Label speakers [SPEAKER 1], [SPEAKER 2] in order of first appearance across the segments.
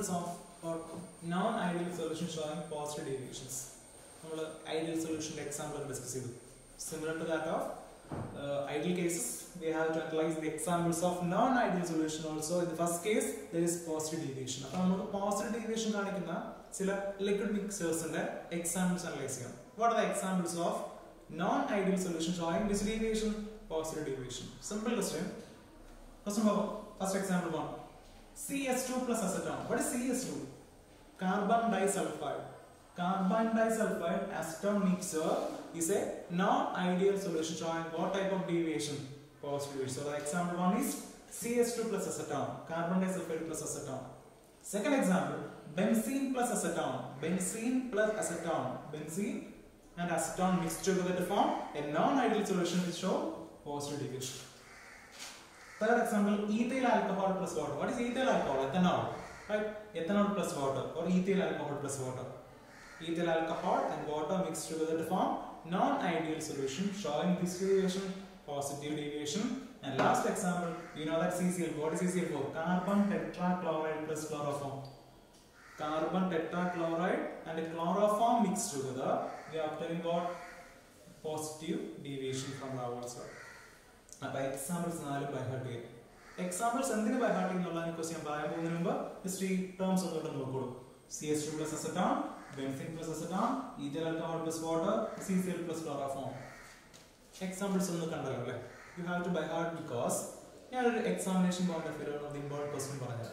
[SPEAKER 1] Examples of non ideal solution showing positive deviations നമ്മൾ ideal സൊല്യൂഷൻ്റെ example discuss ചെയ്തു similar to that of ideal cases we have to analyze the examples of non-ideal solution also in the first case there is positive deviation അപ്പോൾ നമുക്ക് positive deviation കാണിക്കുന്ന ചില liquid മിക്സേഴ്സിന്റെ examples analyse ചെയ്യാം what are the examples of non ideal solution showing this deviation positive deviation simple question first നോക്കാം first example one CS2 plus acetone what is CS2 carbon disulfide carbon disulfide acetone mixture is a non-ideal solution showing what type of deviation positive deviation. so the example one is CS2 plus acetone carbon disulfide plus acetone second example benzene plus acetone benzene plus acetone benzene and acetone mixed together to form a non-ideal solution which show positive deviation third example ethyl alcohol plus water what is ethyl alcohol ethanol right ethanol plus water or ethyl alcohol plus water ethyl alcohol and water mixed together to form non-ideal solution showing this deviation positive deviation and last example you know that CCl what is CCl for carbon tetrachloride plus chloroform carbon tetrachloride and chloroform mixed together we are obtaining what positive deviation from the outside അപ്പൊ examples നാലും by heart ചെയ്യാം examples എന്തിന് by heart ചെയ്യുന്നുള്ള question പറയാൻ പോകുന്നതിന് മുമ്പ് history terms ഒന്നുകൂടെ നോക്കോളൂ C S two plus acetone benzene plus acetone ethyl alcohol plus water C C L plus chloroform examples ഒന്ന് കണ്ടല്ലോ അല്ലേ you have to by heart because ഞാനൊരു examination point of view of important question പറഞ്ഞത്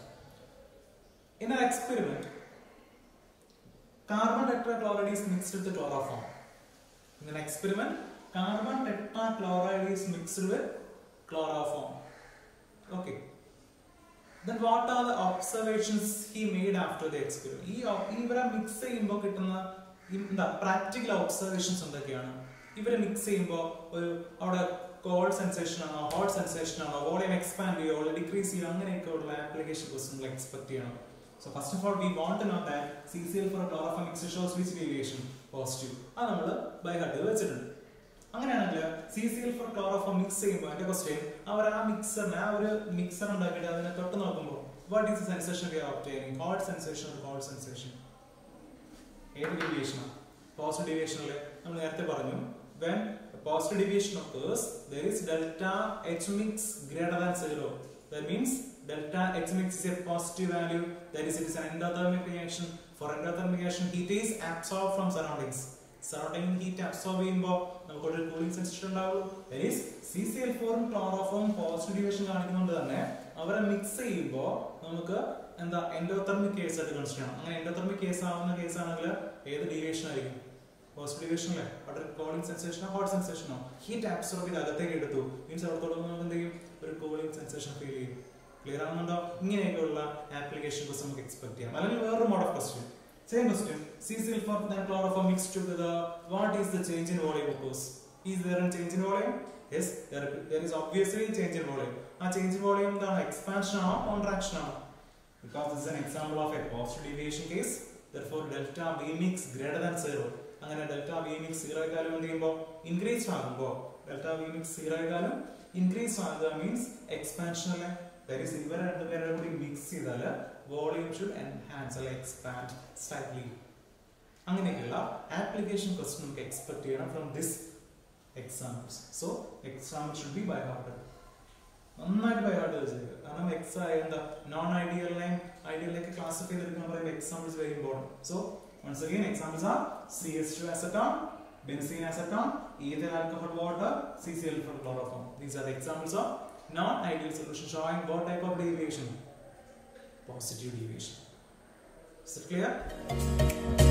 [SPEAKER 1] in an experiment carbon tetrachloride is mixed with chloroform in an experiment carbon tetrachloride is mixed with chloroform okay then what are the observations he made after the experiment ഈ ഒ- ഇവരെ mix ചെയ്യുമ്പോൾ കിട്ടുന്ന ഈ എന്താ practical observations എന്തൊക്കെയാണ് ഇവരെ mix ചെയ്യുമ്പോൾ ഒരു അവിടെ കോൾഡ് സെൻസേഷൻ ആണോ ഹോട്ട് സെൻസേഷൻ ആണോ വോളിയം എക്സ്പാൻഡ് ചെയ്യുമോ ഡിക്രീസ് ചെയ്യുമോ അങ്ങനെയൊക്കെ ഉള്ള ആപ്ലിക്കേഷൻ ക്വസ്റ്റ്യൻ എക്സ്പെക്ട് ചെയ്യണം so first of all we want to know that C C L four chloroform mix shows which variation positive അത് നമ്മൾ ബൈ ഹാർട്ട് വെച്ചിട്ടുണ്ട് അങ്ങനെയാണെങ്കിൽ C C L four chloroform mix ചെയ്യുമ്പോൾ എന്റെ ക്വസ്റ്റ്യൻ അവർ ആ മിക്സറിനെ ആ ഒരു മിക്സർ ഉണ്ടാക്കിയിട്ട് അതിനെ തൊട്ട് നോക്കുമ്പോൾ what is sensation we are obtaining hot sensation hot sensation ഏത് ഡീവിയേഷനാണ് പോസിറ്റീവ് ഡീവിയേഷനിൽ നമ്മൾ നേരത്തെ പറഞ്ഞു when positive deviation occurs there is delta h mix greater than zero that means delta h mix is a positive value that is it is an endothermic reaction for endothermic reaction heat is absorbed from surroundings surrounding heat absorb ചെയ്യുമ്പോൾ നമുക്കൊരു cooling sensation ഉണ്ടാവുള്ളൂ that is CCl4 ഉം chloroform positive division കാണിക്കുന്നതുകൊണ്ട് തന്നെ അവരെ mix ചെയ്യുമ്പോൾ നമുക്ക് എന്താ endothermic case ആയിട്ട് കൺസിഡർ ചെയ്യണം അങ്ങനെ എൻഡോതെർമിക് കേസ് ആവുന്ന കേസ് ആണെങ്കിൽ ഏത് ഡീവിയേഷൻ ആയിരിക്കും പോസിറ്റീവ് ഡിവിഷൻ അല്ലേ അവിടെ കൂളിംഗ് സെൻസേഷനോ ഹോട്ട് സെൻസേഷനോ ഹീറ്റ് അബ്സോർബ് ചെയ്ത് അകത്തേക്ക് എടുത്തു മീൻസ് അവിടെ തുടങ്ങുമ്പോൾ നമുക്ക് എന്ത് ചെയ്യും ഒരു കൂളിംഗ് സെൻസേഷൻ ഫീൽ ചെയ്യും ക്ലിയർ ആവുന്നുണ്ടോ ഇങ്ങനെയൊക്കെയുള്ള ആപ്ലിക്കേഷൻ ക്വസ്റ്റ് നമുക്ക് എക്സ്പെക്ട് ചെയ്യാം അല്ലെങ്കിൽ വേറൊരു mode of question same question C C L four chloroform mix together what is the change in volume occurs is there an change in volume yes there is obviously change in volume ആ change in volume എന്താണ് expansion ആണോ contraction ആണോ because this is an example of a positive deviation case therefore delta v mix greater than zero അങ്ങനെ delta V mix zero ആയാലും എന്ത് ചെയ്യുമ്പോൾ increase ആകുമ്പോൾ delta V mix zero ആയാലും increase ആകുക മീൻസ് എക്സ്പാൻഷനിലെ ദരീസ് ഇവരെ രണ്ടുപേരെ കൂടി മിക്സ് ചെയ്താൽ വോളിയം ഷുഡ് എൻഹാൻസ് അല്ലെ എക്സ്പാൻഡ് സ്ലൈറ്റ്ലി അങ്ങനെയൊക്കെയുള്ള ആപ്ലിക്കേഷൻ ക്വസ്റ്റ്യൻ നമുക്ക് എക്സ്പെക്ട് ചെയ്യണം from this examples so example should be by heart നന്നായിട്ട് ബൈ ഹാർട്ട് വെച്ചേക്കുക കാരണം എക്സ് എന്താ നോൺ ഐഡിയലിനെയും ഐഡിയലിലേക്ക് ക്ലാസിഫൈ ചെയ്തെടുക്കാൻ പറയുമ്പോൾ examples very important so once again examples are CH2 acetone, benzene acetone, ethyl alcohol water, CCl for chloroform. These are the examples of non-ideal solution showing what type of deviation? Positive deviation. Is it clear?